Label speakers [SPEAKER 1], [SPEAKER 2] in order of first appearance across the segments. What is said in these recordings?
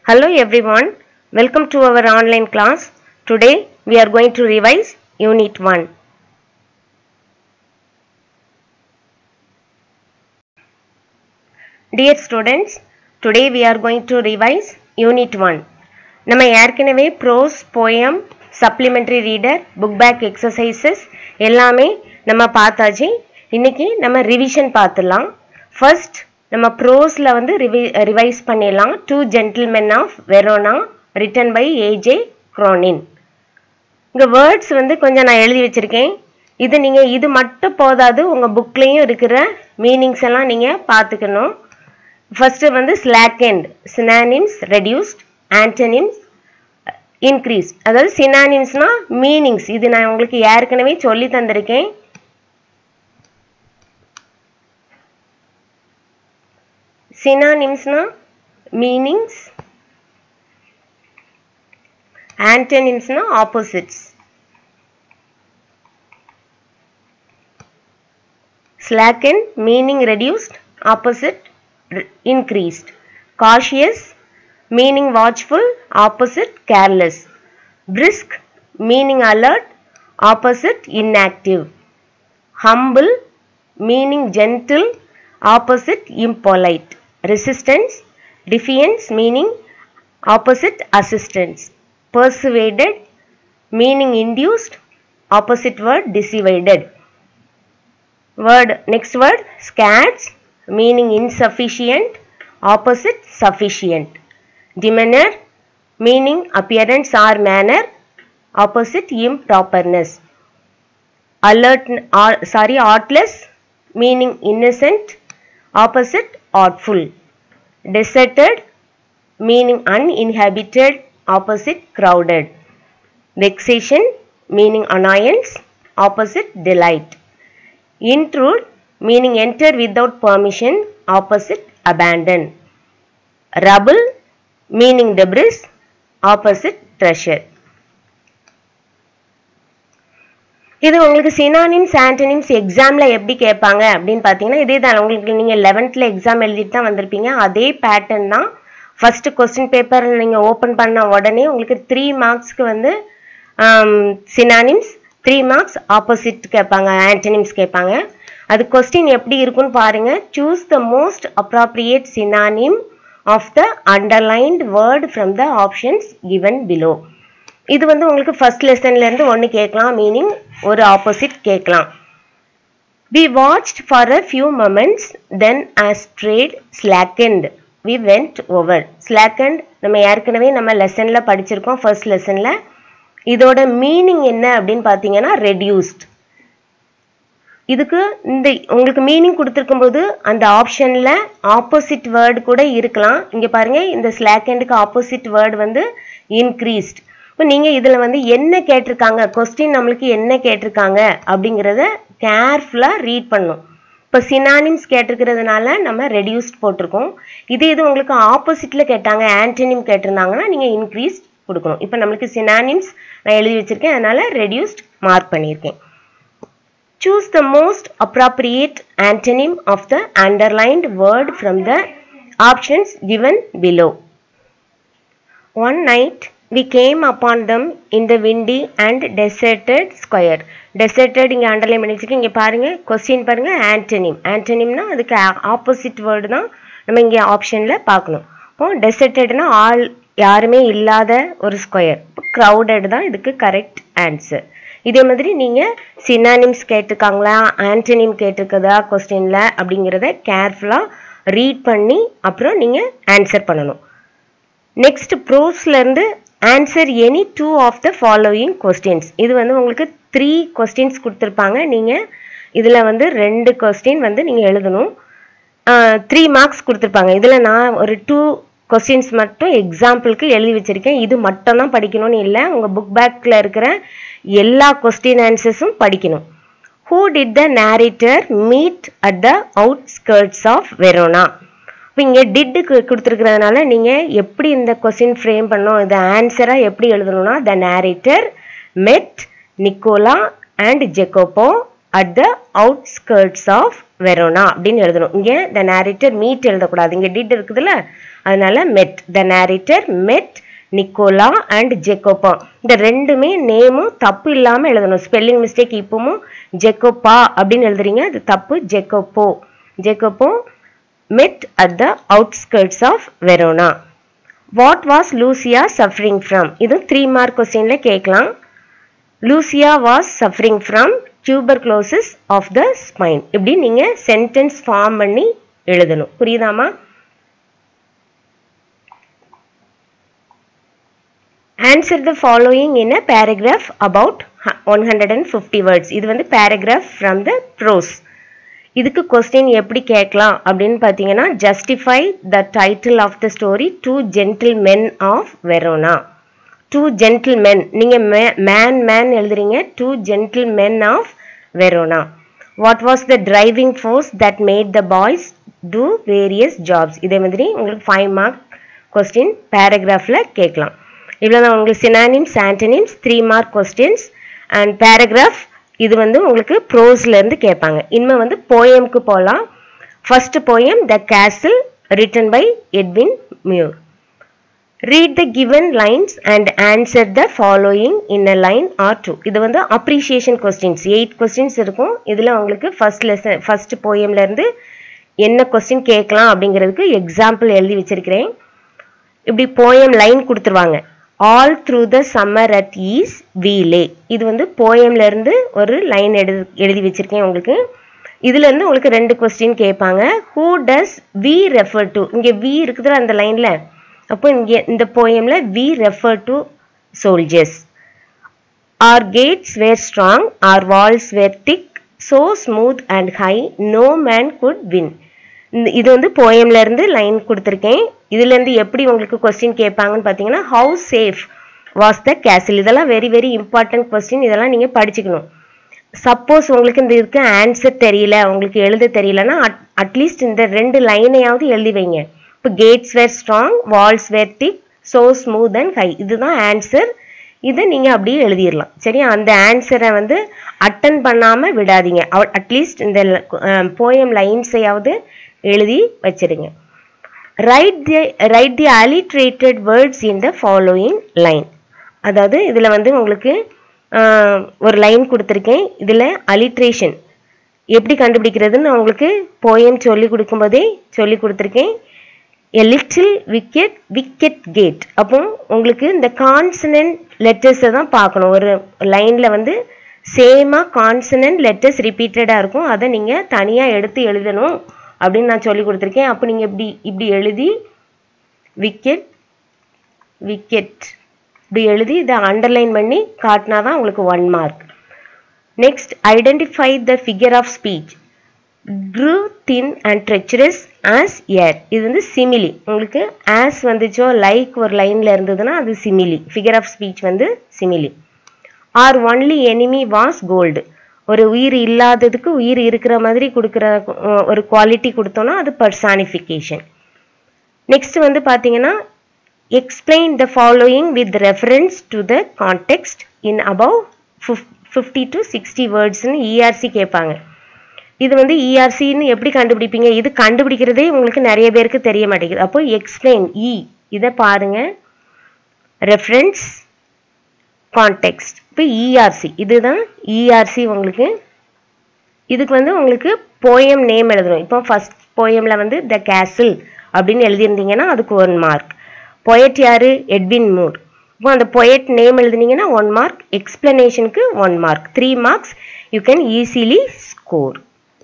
[SPEAKER 1] Hello everyone, welcome to our online class. Today we are going to revise Unit 1. Dear students, today we are going to revise Unit 1. நம்ம ஏற்கனவே prose poem supplementary reader book back exercises எல்லாமே நம்ம பார்த்தாச்சு இன்னைக்கு நம்ம revision பார்த்துடலாம் first நம்ம ப்ரோஸில் வந்து ரிவி ரிவைஸ் பண்ணிடலாம் two gentlemen of Verona written by A J Cronin இங்கே வேர்ட்ஸ் வந்து கொஞ்சம் நான் எழுதி வச்சுருக்கேன் இது நீங்கள் இது மட்டும் போதாது உங்கள் புக்லேயும் இருக்கிற மீனிங்ஸ் எல்லாம் நீங்கள் பார்த்துக்கணும் ஃபர்ஸ்ட் வந்து slacken synonyms reduced antonyms increase அதாவது சினானிம்ஸ்னா மீனிங்ஸ் இது நான் உங்களுக்கு ஏற்கனவே சொல்லி தந்திருக்கேன் சினானிம்ஸ்னா மீனிங்ஸ் ஆன்டனிம்ஸ்னா opposites slacken meaning reduced opposite r- increased cautious meaning watchful opposite careless brisk meaning alert opposite inactive humble meaning gentle opposite impolite resistance defiance meaning opposite assistance persuaded meaning induced opposite word decided word next word scarce meaning insufficient opposite sufficient demeanor meaning appearance or manner opposite improperness alert or sorry artless meaning innocent opposite artful deserted meaning uninhabited opposite crowded vexation meaning annoyance opposite delight intrude meaning enter without permission opposite abandon rubble meaning debris opposite treasure இது உங்களுக்கு synonyms antonyms எக்ஸாமில் எப்படி கேட்பாங்க அப்படின்னு பார்த்தீங்கன்னா இதே தான் உங்களுக்கு நீங்கள் லெவன்த்தில் எக்ஸாம் எழுதிட்டு தான் வந்திருப்பீங்க அதே பேட்டர்ன் தான் ஃபர்ஸ்ட் கொஸ்டின் பேப்பர் நீங்கள் ஓப்பன் பண்ண உடனே உங்களுக்கு த்ரீ மார்க்ஸ்க்கு வந்து சினானிம்ஸ் த்ரீ மார்க்ஸ் ஆப்போசிட் கேட்பாங்க ஆன்டனிம்ஸ் கேட்பாங்க அது கொஸ்டின் எப்படி இருக்குன்னு பாருங்க choose the most appropriate synonym of the underlined word from the options given below இது வந்து உங்களுக்கு ஃபர்ஸ்ட் லெசன்ல இருந்து ஒன்று கேட்கலாம் மீனிங் ஒரு ஆப்போசிட் கேட்கலாம் we watched for a few moments then as trade slacken we went over slacken நம்ம ஏற்கனவே நம்ம லெசனில் படிச்சிருக்கோம் ஃபர்ஸ்ட் லெசனில் இதோட மீனிங் என்ன அப்படின்னு பார்த்தீங்கன்னா ரெடியூஸ்ட் இதுக்கு இந்த உங்களுக்கு மீனிங் கொடுத்துருக்கும் போது அந்த ஆப்ஷனில் ஆப்போசிட் வேர்டு கூட இருக்கலாம் இங்கே பாருங்க இந்த ஸ்லாக்கண்டுக்கு ஆப்போசிட் வேர்டு வந்து இன்க்ரீஸ்ட் இப்போ நீங்கள் இதில் வந்து என்ன கேட்டிருக்காங்க கொஸ்டின் நம்மளுக்கு என்ன கேட்டிருக்காங்க அப்படிங்கிறத கேர்ஃபுல்லாக ரீட் பண்ணும் இப்போ சினானிம்ஸ் கேட்டிருக்கிறதுனால நம்ம ரெடியூஸ்ட் போட்டிருக்கோம் இது இது உங்களுக்கு ஆப்போசிட்டில் கேட்டாங்க ஆன்டனிம் கேட்டிருந்தாங்கன்னா நீங்கள் இன்க்ரீஸ் கொடுக்கணும் இப்போ நம்மளுக்கு சினானிம்ஸ் நான் எழுதி வச்சிருக்கேன் அதனால ரெடியூஸ்ட் மார்க் பண்ணியிருக்கேன் choose the most appropriate antonym of the underlined word from the options given below one night we came upon them in the windy and deserted square deserted இங்கே underline பண்ணி வச்சுருக்கேன் இங்கே பாருங்கள் கொஸ்டின் பாருங்கள் antonym ஆன்டனிம்னா அதுக்கு opposite word தான் நம்ம இங்கே ஆப்ஷனில் பார்க்கணும் இப்போ டெசர்டட்னா ஆல் யாருமே இல்லாத ஒரு ஸ்கொயர் க்ரௌடட் தான் இதுக்கு கரெக்ட் ஆன்சர் இதே மாதிரி நீங்கள் சினானிம்ஸ் கேட்டிருக்காங்களா ஆன்டனிம் கேட்டிருக்கதா கொஸ்டினில் அப்படிங்கிறத கேர்ஃபுல்லாக ரீட் பண்ணி அப்புறம் நீங்கள் ஆன்சர் பண்ணணும் நெக்ஸ்ட் ப்ரோஸ்லேருந்து answer any two of the following questions இது வந்து உங்களுக்கு த்ரீ கொஸ்டின்ஸ் கொடுத்துருப்பாங்க நீங்கள் இதில் வந்து ரெண்டு கொஸ்டின் வந்து நீங்கள் எழுதணும் த்ரீ மார்க்ஸ் கொடுத்துருப்பாங்க இதில் நான் ஒரு டூ கொஸ்டின்ஸ் மட்டும் எக்ஸாம்பிளுக்கு எழுதி வச்சிருக்கேன் இது மட்டும் தான் படிக்கணும்னு இல்லை உங்கள் புக் பேக்கில் இருக்கிற எல்லா கொஸ்டின் ஆன்சர்ஸும் படிக்கணும் who did the narrator meet at the outskirts of Verona இப்போ இங்கே டிட்டு கொடுத்துருக்கிறதுனால நீங்கள் எப்படி இந்த கொஸ்டின் ஃப்ரேம் பண்ணணும் இந்த ஆன்சராக எப்படி எழுதணும்னா the narrator met Nicola and Jacopo at the outskirts of Verona அப்படின்னு எழுதணும் இங்கே த நேரேட்டர் மீட் எழுதக்கூடாது இங்கே டிட் இருக்குதுல்ல அதனால met the narrator met Nicola and Jacopo இந்த ரெண்டுமே நேமும் தப்பு இல்லாமல் எழுதணும் ஸ்பெல்லிங் மிஸ்டேக் இப்பவும் ஜெக்கோப்பா அப்படின்னு எழுதுறீங்க அது தப்பு Jacopo Jacopo met at the outskirts of Verona what was Lucia suffering from இது த்ரீ மார்க் கொஸ்டினில் கேட்கலாம் Lucia was suffering from tuberculosis of the spine இப்படி நீங்கள் சென்டென்ஸ் ஃபார்ம் பண்ணி எழுதணும் புரியுதாமா answer the following in a paragraph about one hundred and fifty words இது வந்து பேராகிராஃப் ஃப்ரம் த ப்ரோஸ் இதுக்கு கொஸ்டின் எப்படி கேட்கலாம் அப்படின்னு பார்த்தீங்கன்னா justify the title of the story two gentlemen of Verona two gentlemen நீங்கள் man man எழுதுறீங்க two gentlemen of Verona what was the driving force that made the boys to various jobs இதே மாதிரி உங்களுக்கு five mark question பேராகிராஃபில் கேட்கலாம் இவ்வளோ தான் உங்களுக்கு synonyms antonyms three mark questions and paragraph இது வந்து உங்களுக்கு ப்ரோஸ்லேருந்து கேட்பாங்க இனிமேல் வந்து போயம்க்கு போகலாம் first poem the castle written by Edwin Muir read the given lines and answer the following in a line or two இது வந்து அப்ரிஷியேஷன் கொஸ்டின்ஸ் எயிட் கொஸ்டின்ஸ் இருக்கும் இதில் உங்களுக்கு ஃபர்ஸ்ட் லெசன் ஃபர்ஸ்ட் போயம்லேருந்து என்ன கொஸ்டின் கேட்கலாம் அப்படிங்கிறதுக்கு எக்ஸாம்பிள் எழுதி வச்சிருக்கிறேன் இப்படி போயம் லைன் கொடுத்துருவாங்க all through the summer at ease we lay இது வந்து போயம்ல இருந்து ஒரு லைன் எழுதி எழுதி வச்சிருக்கேன் உங்களுக்கு இதுல இருந்து உங்களுக்கு ரெண்டு கொஸ்டின் கேட்பாங்க who does we refer to இங்க வி இருக்குதுல அந்த லைன்ல அப்போ இங்க இந்த போயம்ல we refer to soldiers are gates were strong are walls were thick so smooth and high no man could win இது வந்து போயம்ல இருந்து லைன் கொடுத்துருக்கேன் இதுல இருந்து எப்படி உங்களுக்கு கொஸ்டின் கேட்பாங்கன்னு பார்த்தீங்கன்னா ஹவு சேஃப் வாஸ் த கேசில் இதெல்லாம் வெரி வெரி இம்பார்ட்டன்ட் கொஸ்டின் இதெல்லாம் நீங்க படிச்சுக்கணும் சப்போஸ் உங்களுக்கு இந்த இதுக்கு ஆன்சர் தெரியல உங்களுக்கு எழுத தெரியலன்னா அட்லீஸ்ட் இந்த ரெண்டு லைனையாவது எழுதி வைங்க இப்போ gates were strong walls were thick so smooth and high இதுதான் ஆன்சர் இதை நீங்கள் அப்படியே எழுதிடலாம் சரியா அந்த ஆன்சரை வந்து அட்டன் பண்ணாமல் விடாதீங்க அட்லீஸ்ட் இந்த போயம் லைன்ஸையாவது எழுதி வச்சிடுங்க write the write the alliterated words in the following line அதாவது இதில் வந்து உங்களுக்கு ஒரு லைன் கொடுத்துருக்கேன் இதில் அலிட்ரேஷன் எப்படி கண்டுபிடிக்கிறதுன்னு நான் உங்களுக்கு போயம் சொல்லி கொடுக்கும்போதே சொல்லி கொடுத்துருக்கேன் a little wicket wicket gate அப்போ உங்களுக்கு இந்த கான்சனன்ட் லெட்டர்ஸை தான் பார்க்கணும் ஒரு லைனில் வந்து சேமாக கான்சனன்ட் லெட்டர்ஸ் ரிப்பீட்டடாக இருக்கும் அதை நீங்கள் தனியாக எடுத்து எழுதணும் அப்படின்னு நான் சொல்லி கொடுத்துருக்கேன் அப்போ நீங்கள் இப்படி இப்படி எழுதி விக்கெட் விக்கெட் இப்படி எழுதி இதை அண்டர்லைன் பண்ணி காட்டினா தான் உங்களுக்கு one mark next identify the figure of speech grew thin and treacherous as air இது வந்து சிமிலி உங்களுக்கு ஆஸ் வந்துச்சோ லைக் ஒரு லைனில் இருந்ததுன்னா அது சிமிலி ஃபிகர் ஆஃப் ஸ்பீச் வந்து simile or only enemy was cold ஒரு உயிர் இல்லாததுக்கு உயிர் இருக்கிற மாதிரி கொடுக்குற ஒரு குவாலிட்டி கொடுத்தோம்னா அது பர்சானிஃபிகேஷன் நெக்ஸ்ட் வந்து பார்த்தீங்கன்னா explain the following with reference to the context in about fifty to sixty வேர்ட்ஸ்னு இஆர்சி கேட்பாங்க இது வந்து இஆர்சின்னு எப்படி கண்டுபிடிப்பீங்க இது கண்டுபிடிக்கிறதே உங்களுக்கு நிறைய பேருக்கு தெரிய மாட்டேங்குது அப்போ எக்ஸ்பிளைன் இ இதை பாருங்க ரெஃபரன்ஸ் கான்டெக்ஸ்ட் இப்போ இஆர்சி இதுதான் இஆர்சி உங்களுக்கு இதுக்கு வந்து உங்களுக்கு போயம் நேம் எழுதணும் இப்போ ஃபர்ஸ்ட் போயமில் வந்து த கேசில் அப்படின்னு எழுதியிருந்தீங்கன்னா அதுக்கு ஒன் மார்க் பொயட் யாரு எட்வின் மூர் இப்போ அந்த பொயட் நேம் எழுதுனீங்கன்னா ஒன் மார்க் எக்ஸ்பிளனேஷனுக்கு one mark three marks you can easily score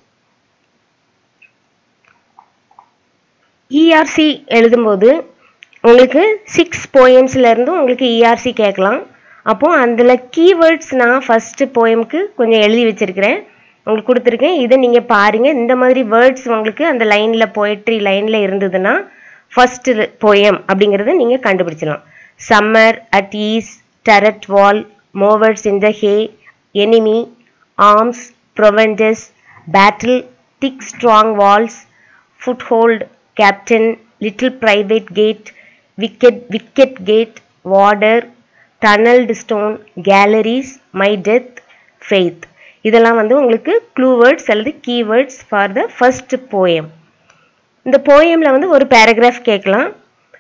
[SPEAKER 1] ERC எழுதும்போது உங்களுக்கு சிக்ஸ் போயம்ஸ்லேருந்து உங்களுக்கு இஆர்சி கேட்கலாம் அப்போது அதில் கீவேர்ட்ஸ் நான் ஃபஸ்ட்டு போயம்க்கு கொஞ்சம் எழுதி வச்சுருக்கிறேன் உங்களுக்கு கொடுத்துருக்கேன் இதை நீங்கள் பாருங்கள் இந்த மாதிரி வேர்ட்ஸ் உங்களுக்கு அந்த லைனில் போய்ட்ரி லைனில் இருந்ததுன்னா ஃபஸ்ட்டு போயம் அப்படிங்கிறத நீங்கள் கண்டுபிடிச்சிடலாம் summer at ease turret wall mowers in the hay enemy arms provender battle thick strong walls foothold captain little private gate wicket wicket gate warder tunnelled stone galleries my death faith இதெல்லாம் வந்து உங்களுக்கு clue words அல்லது keywords for the first poem இந்த போயமில் வந்து ஒரு paragraph கேட்கலாம்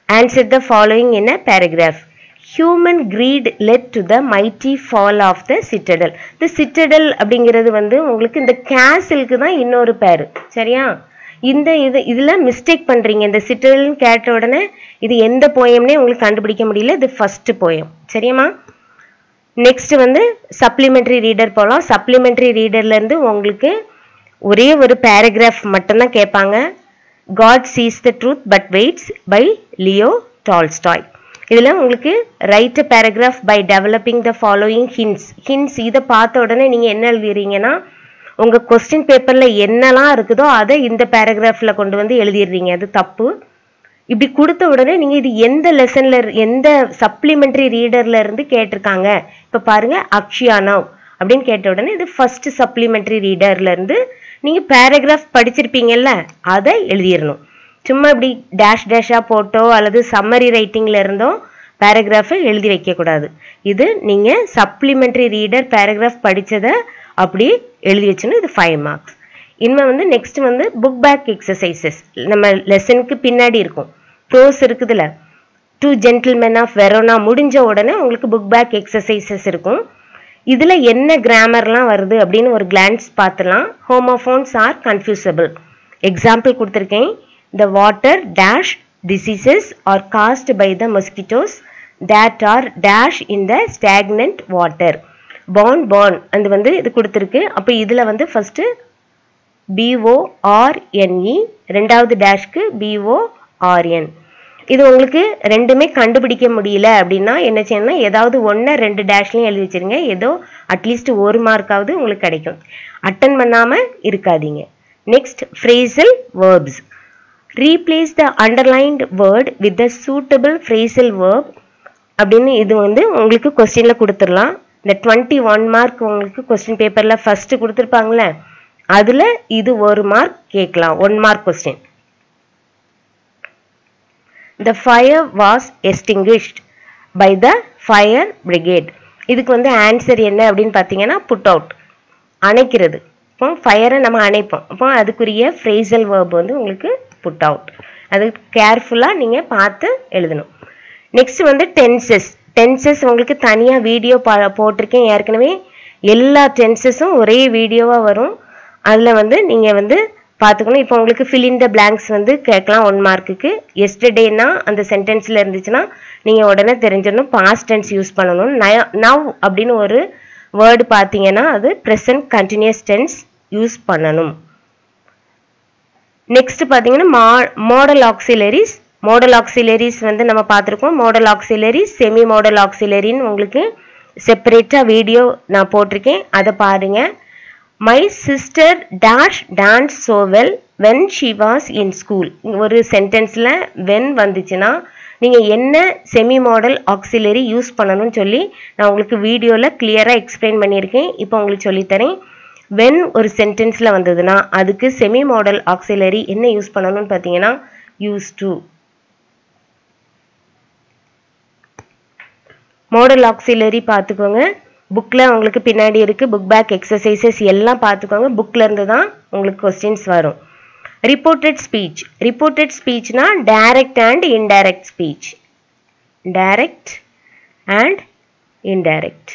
[SPEAKER 1] answer the following in a paragraph human greed led to the mighty fall of the citadel இந்த சிட்டடல் அப்படிங்கிறது வந்து உங்களுக்கு இந்த கேசிலுக்கு தான் இன்னொரு பேர் சரியா இந்த இது இதில் மிஸ்டேக் பண்ணுறீங்க இந்த சிட்டடல்னு கேட்ட உடனே இது எந்த போயம்னே உங்களுக்கு கண்டுபிடிக்க முடியல இது ஃபர்ஸ்ட் போயம் சரியாம்மா நெக்ஸ்ட் வந்து சப்ளிமெண்ட்ரி ரீடர் போகலாம் சப்ளிமெண்ட்ரி ரீடர்லேருந்து உங்களுக்கு ஒரே ஒரு பேராகிராஃப் மட்டும்தான் கேட்பாங்க God sees the truth but waits by Leo Tolstoy இதில் உங்களுக்கு write a paragraph by developing the following hints hints இதை பார்த்த உடனே நீங்கள் என்ன எழுதுறீங்கன்னா உங்கள் கொஸ்டின் பேப்பரில் என்னெல்லாம் இருக்குதோ அதை இந்த பேராகிராஃபில் கொண்டு வந்து எழுதிடுறீங்க அது தப்பு இப்படி கொடுத்த உடனே நீங்கள் இது எந்த லெசனில் எந்த சப்ளிமெண்ட்ரி ரீடரில் இருந்து கேட்டிருக்காங்க இப்போ பாருங்க அக்ஷியானவ் அப்படின்னு கேட்ட உடனே இது ஃபர்ஸ்ட் சப்ளிமெண்ட்ரி ரீடர்ல இருந்து நீங்கள் பேராகிராஃப் படிச்சிருப்பீங்கல்ல அதை எழுதிடணும் சும்மா இப்படி டேஷ் டேஷாக போட்டோ அல்லது சம்மரி ரைட்டிங்ல இருந்தோ பேராகிராஃபை எழுதி வைக்கக்கூடாது இது நீங்கள் சப்ளிமெண்ட்ரி ரீடர் பேராகிராஃப் படித்ததை அப்படி எழுதி வச்சுன்னு இது ஃபைவ் மார்க்ஸ் இனிமே வந்து நெக்ஸ்ட் வந்து புக் பேக் எக்ஸசைசஸ் நம்ம லெசனுக்கு பின்னாடி இருக்கும் ப்ரோஸ் இருக்குதுல்ல டூ ஜென்டில்மென் ஆஃப் வெரோனா முடிஞ்ச உடனே உங்களுக்கு புக் பேக் எக்ஸசைசஸ் இருக்கும் இதில் என்ன கிராமர்லாம் வருது அப்படின்னு ஒரு கிளான்ஸ் பார்த்துலாம் ஹோமோஃபோன்ஸ் ஆர் கன்ஃபியூசபிள் எக்ஸாம்பிள் கொடுத்துருக்கேன் the water dash diseases are caused by the mosquitoes that are dash in the stagnant water born born அது வந்து இது கொடுத்துருக்கு அப்போ இதில் வந்து ஃபஸ்ட்டு பிஓஆர்என்இ ரெண்டாவது டேஷ்க்கு பிஓஆர்என் இது உங்களுக்கு ரெண்டுமே கண்டுபிடிக்க முடியல அப்படின்னா என்ன செய்யணும்னா ஏதாவது ஒன்று ரெண்டு டேஷ்லையும் எழுதி வச்சிருங்க ஏதோ அட்லீஸ்ட் ஒரு மார்க்காவது உங்களுக்கு கிடைக்கும் அட்டன் பண்ணாமல் இருக்காதீங்க next phrasal verbs replace the underlined word with the suitable phrasal verb அப்படின்னு இது வந்து உங்களுக்கு கொஸ்டினில் கொடுத்துடலாம் இந்த டுவெண்ட்டி ஒன் மார்க் உங்களுக்கு கொஸ்டின் பேப்பரில் ஃபஸ்ட்டு கொடுத்துருப்பாங்களே அதில் இது ஒரு மார்க் கேட்கலாம் one mark question the fire was extinguished by the fire brigade இதுக்கு வந்து ஆன்சர் என்ன அப்படின்னு பார்த்தீங்கன்னா புட் அவுட் அணைக்கிறது இப்போ ஃபயரை நம்ம அணைப்போம் அப்போ அதுக்குரிய ஃப்ரேசல் வேர்ப் வந்து உங்களுக்கு புட் அவுட் அது கேர்ஃபுல்லாக நீங்கள் பார்த்து எழுதணும் நெக்ஸ்ட் வந்து டென்சஸ் டென்சஸ் உங்களுக்கு தனியாக வீடியோ பா போட்டிருக்கேன் ஏற்கனவே எல்லா டென்சஸும் ஒரே வீடியோவாக வரும் அதில் வந்து நீங்கள் வந்து பார்த்துக்கணும் இப்போ உங்களுக்கு fill in the blanks வந்து கேட்கலாம் ஒன் மார்க்குக்கு எஸ்டர்டேனா அந்த சென்டென்ஸில் இருந்துச்சுன்னா நீங்கள் உடனே தெரிஞ்சிடணும் பாஸ்ட் டென்ஸ் யூஸ் பண்ணணும் நவ் அப்படின்னு ஒரு வேர்டு பார்த்தீங்கன்னா அது ப்ரெசன்ட் கண்டினியூஸ் டென்ஸ் யூஸ் பண்ணணும் நெக்ஸ்ட் பார்த்தீங்கன்னா மா மாடல் ஆக்சிலரிஸ் மாடல் ஆக்சிலரிஸ் வந்து நம்ம பார்த்துருக்கோம் மாடல் ஆக்சிலரிஸ் செமி மாடல் ஆக்சிலரின்னு உங்களுக்கு செப்பரேட்டாக வீடியோ நான் போட்டிருக்கேன் அதை பாருங்கள் my sister dash dance so well when she was in school ஒரு சென்டென்ஸில் வென் வந்துச்சுன்னா நீங்கள் என்ன செமி மாடல் ஆக்சிலரி யூஸ் பண்ணணும்னு சொல்லி நான் உங்களுக்கு வீடியோவில் கிளியராக எக்ஸ்பிளைன் பண்ணியிருக்கேன் இப்போ உங்களுக்கு சொல்லித்தரேன் வென் ஒரு சென்டென்ஸில் வந்ததுன்னா அதுக்கு செமி மாடல் ஆக்சிலரி என்ன யூஸ் பண்ணணும்னு பார்த்தீங்கன்னா யூஸ் டு மாடல் ஆக்சிலரி பார்த்துக்கோங்க புக்கில் உங்களுக்கு பின்னாடி இருக்குது புக் பேக் எக்ஸசைசஸ் எல்லாம் பார்த்துக்கோங்க புக்கில் இருந்து தான் உங்களுக்கு கொஸ்டின்ஸ் வரும் ரிப்போர்ட்டட் ஸ்பீச் ரிப்போர்ட்டட் ஸ்பீச்னா direct and indirect speech direct and indirect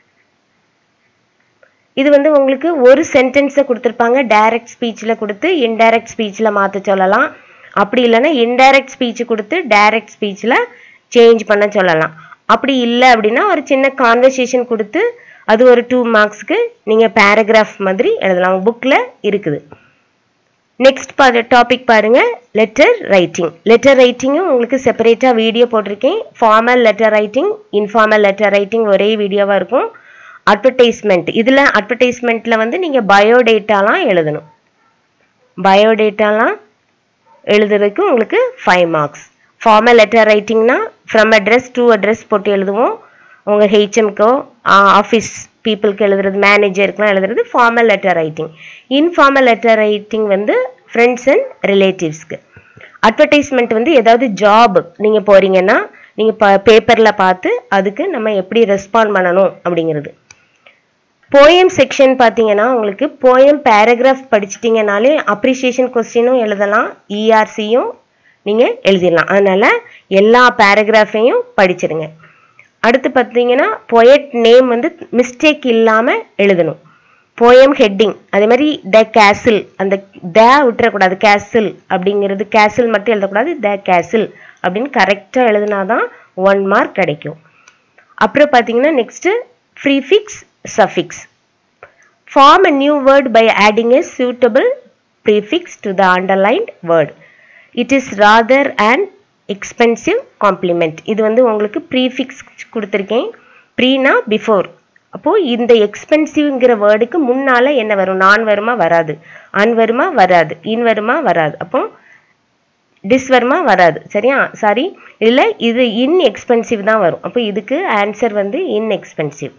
[SPEAKER 1] இது வந்து உங்களுக்கு ஒரு சென்டென்ஸை கொடுத்துருப்பாங்க டைரக்ட் ஸ்பீச்சில் கொடுத்து இன்டைரக்ட் ஸ்பீச்சில் மாற்ற சொல்லலாம் அப்படி இல்லைன்னா இன்டைரக்ட் ஸ்பீச் கொடுத்து டைரக்ட் ஸ்பீச்சில் சேஞ்ச் பண்ண சொல்லலாம் அப்படி இல்லை அப்படின்னா ஒரு சின்ன கான்வர்சேஷன் கொடுத்து அது ஒரு டூ மார்க்ஸ்க்கு நீங்கள் பேராகிராஃப் மாதிரி எழுதலாம் புக்கில் இருக்குது நெக்ஸ்ட் பா டாபிக் பாருங்க லெட்டர் ரைட்டிங் லெட்டர் ரைட்டிங்கும் உங்களுக்கு செப்பரேட்டாக வீடியோ போட்டிருக்கேன் formal letter writing informal letter writing ஒரே வீடியோவாக இருக்கும் அட்வர்டைஸ்மெண்ட் இதில் அட்வர்டைஸ்மெண்ட்டில் வந்து நீங்கள் பயோடேட்டாலாம் எழுதணும் பயோடேட்டாலாம் எழுதுறதுக்கு உங்களுக்கு ஃபைவ் மார்க்ஸ் ஃபார்மல் லெட்டர் ரைட்டிங்னா ஃப்ரம் அட்ரஸ் டு அட்ரஸ் போட்டு எழுதுவோம் உங்கள் ஹெச்எம்க்கோ ஆஃபீஸ் பீப்புளுக்கு எழுதுறது மேனேஜருக்குலாம் எழுதுறது formal letter writing informal letter writing வந்து ஃப்ரெண்ட்ஸ் அண்ட் ரிலேட்டிவ்ஸ்க்கு அட்வர்டைஸ்மெண்ட் வந்து ஏதாவது ஜாப் நீங்கள் போகிறீங்கன்னா நீங்கள் ப பேப்பரில் பார்த்து அதுக்கு நம்ம எப்படி ரெஸ்பாண்ட் பண்ணணும் அப்படிங்கிறது போயம் செக்ஷன் பார்த்தீங்கன்னா உங்களுக்கு போயம் பேராகிராஃப் படிச்சிட்டிங்கனாலே அப்ரிசியேஷன் கொஸ்டினும் எழுதலாம் இஆர்சியும் நீங்கள் எழுதிடலாம் அதனால் எல்லா பேராகிராஃபையும் படிச்சிடுங்க அடுத்து பார்த்தீங்கன்னா பொயட் நேம் வந்து மிஸ்டேக் இல்லாமல் எழுதணும் போயம் ஹெட்டிங் அதே மாதிரி த கேசில் அந்த த விட்டுறக்கூடாது கேசில் அப்படிங்கிறது கேசில் மட்டும் எழுதக்கூடாது த கேசில் அப்படின்னு கரெக்டாக எழுதினாதான் ஒன் மார்க் கிடைக்கும் அப்புறம் பார்த்தீங்கன்னா next prefix suffix form a new word by adding a suitable prefix to the underlined word it is rather and expensive compliment இது வந்து உங்களுக்கு ப்ரீஃபிக்ஸ் கொடுத்துருக்கேன் ப்ரீனா பிஃபோர் அப்போது இந்த எக்ஸ்பென்சிவ்ங்கிற வேர்டுக்கு முன்னால் என்ன வரும் நான் வருமா வராது அன் வருமா வராது இன் வருமா வராது அப்போ டிஸ் வருமா வராது சரியா சாரி இதில் இது இன் எக்ஸ்பென்சிவ் தான் வரும் அப்போ இதுக்கு ஆன்சர் வந்து inexpensive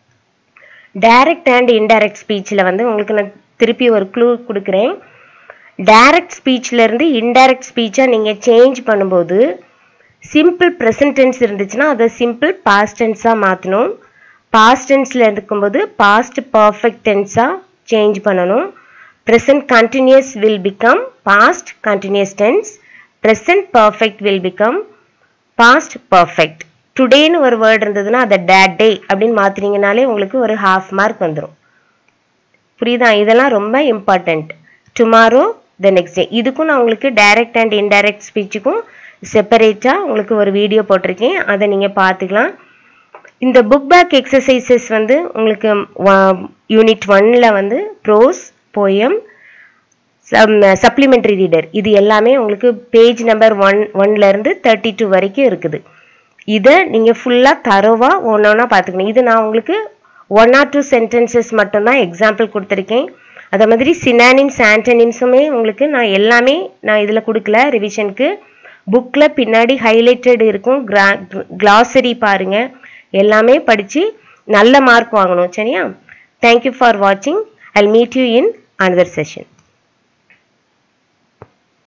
[SPEAKER 1] direct and indirect ஸ்பீச்சில் வந்து உங்களுக்கு நான் திருப்பி ஒரு க்ளூ கொடுக்குறேன் டைரக்ட் ஸ்பீச்லேருந்து இன்டைரக்ட் ஸ்பீச்சாக நீங்கள் சேஞ்ச் பண்ணும்போது சிம்பிள் ப்ரெசன்ட் டென்ஸ் இருந்துச்சுன்னா அதை சிம்பிள் பாஸ்ட் டென்ஸாக மாற்றணும் பாஸ்ட் டென்ஸில் இருக்கும்போது பாஸ்ட் பர்ஃபெக்ட் டென்ஸாக சேஞ்ச் பண்ணணும் present continuous will become past continuous tense present perfect will become past perfect டுடேன்னு ஒரு வேர்டு இருந்ததுன்னா அதை டேட் டே அப்படின்னு மாற்றினீங்கனாலே உங்களுக்கு ஒரு ஹாஃப் மார்க் வந்துடும் புரியுதா இதெல்லாம் ரொம்ப important tomorrow the next day இதுக்கும் நான் உங்களுக்கு டைரக்ட் அண்ட் இன்டைரக்ட் ஸ்பீச்சுக்கும் செப்பரேட்டாக உங்களுக்கு ஒரு வீடியோ போட்டிருக்கேன் அதை நீங்கள் பார்த்துக்கலாம் இந்த புக் பேக் எக்ஸசைசஸ் வந்து உங்களுக்கு யூனிட் ஒன்னில் வந்து ப்ரோஸ் போயம் சப்ளிமெண்ட்ரி ரீடர் இது எல்லாமே உங்களுக்கு பேஜ் நம்பர் ஒன் ஒன்லேருந்து தேர்ட்டி டூ வரைக்கும் இருக்குது இதை நீங்கள் ஃபுல்லாக தரோவாக ஒன்று ஒன்றா பார்த்துக்கணும் இது நான் உங்களுக்கு ஒன் ஆர் டூ சென்டென்சஸ் மட்டும்தான் எக்ஸாம்பிள் கொடுத்துருக்கேன் அதே மாதிரி சினானிம்ஸ் ஆன்டனிம்ஸுமே உங்களுக்கு நான் எல்லாமே நான் இதில் கொடுக்கல ரிவிஷனுக்கு புக்கில் பின்னாடி ஹைலைட்டட் இருக்கும் கிரா கிளாசரி பாருங்கள் எல்லாமே படித்து நல்ல மார்க் வாங்கணும் சரியா தேங்க்யூ ஃபார் வாட்சிங் I'll meet you in another session